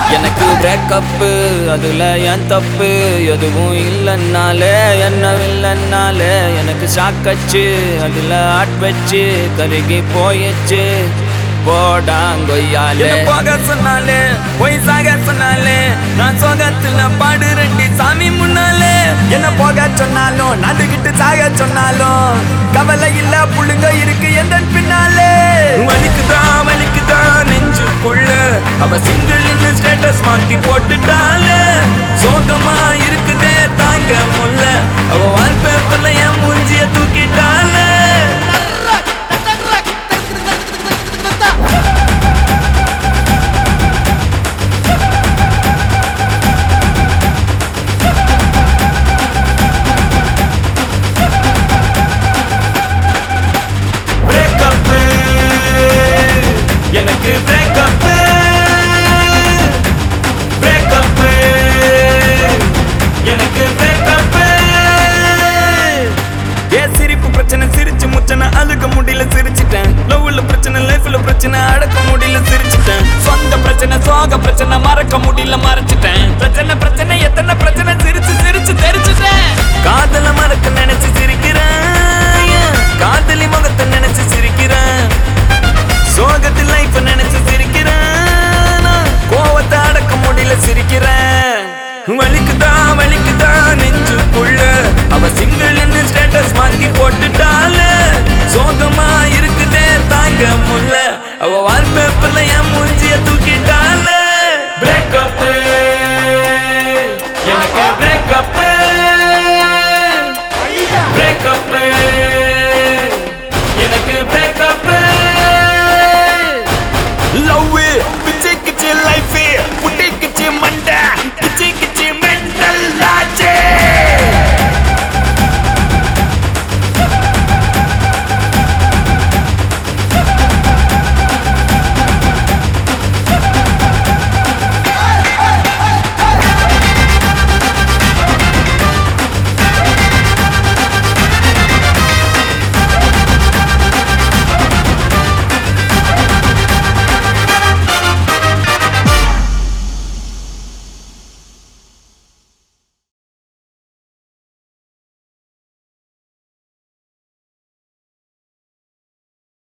எனக்கு பிரேக்கப்பு அதுல என் தப்பு எதுவும் இல்லைன்னாலே என்ன இல்லைன்னாலே எனக்கு சாக்கச்சு அதுல ஆட் வச்சு கருகி போயிடுச்சு போடாங்கொய்யாலே போக சொன்னாலே பொய் சாக சொன்னாலே நான் சோகத்துல பாடு ரெண்டி சாமி முன்னாலே என்ன போக சொன்னாலும் நடுக்கிட்டு சாக சொன்னாலும் கவலை இல்ல புள்ளுங்க இருக்கு எந்த பின்னாலே வலிக்குதா வலிக்குதா நெஞ்சுக்குள்ள அவ சிங்கிள் ஸ்டேட்டஸ் மாத்தி போட்டுட்டாலே சோகமா இருக்குதே தாங்க முல்ல அவ வால்பேப்பர்ல என் மூஞ்சிய தூக்கிட்டாலே பிரேக்கப் எனக்கு பிரேக்கப் பிரேக்கப் எனக்கு பிரேக்கப் ஏ சிரிப்பு பிரச்சனை சிரிச்சு முச்சனை அழுக முடியல சிரிச்சிட்டேன் லவ்ல பிரச்சனை லைஃப்ல பிரச்சனை அடக்க முடியல சிரிச்சிட்டேன் சொந்த பிரச்சனை சோக பிரச்சனை மறக்க முடியல மறைச்சிட்டேன் பிரச்சனை பிரச்சனை எத்தனை பிரச்சனை சிரிச்சு சிரிச்சு தெரிச்சிட்டேன் காதல மறக்க நினைச்சு சிரிக்கிறேன் காதலி முகத்தை நினைச்சு சிரிக்கிறேன் சோகத்தில் லைஃப் நினைச்சு சிரிக்கிறேன் நான் கோவத்தை அடக்க முடியல சிரிக்கிறேன் வலிக்குதா வலிக்குதா நெஞ்சுக்குள்ள அவ சிங்கிள் ஸ்டேட்டஸ் மாத்தி போட்டுட்டாலே சோகமா இருக்குதே தாங்க முல்ல அவ வால்பேப்பர்ல என் மூஞ்சி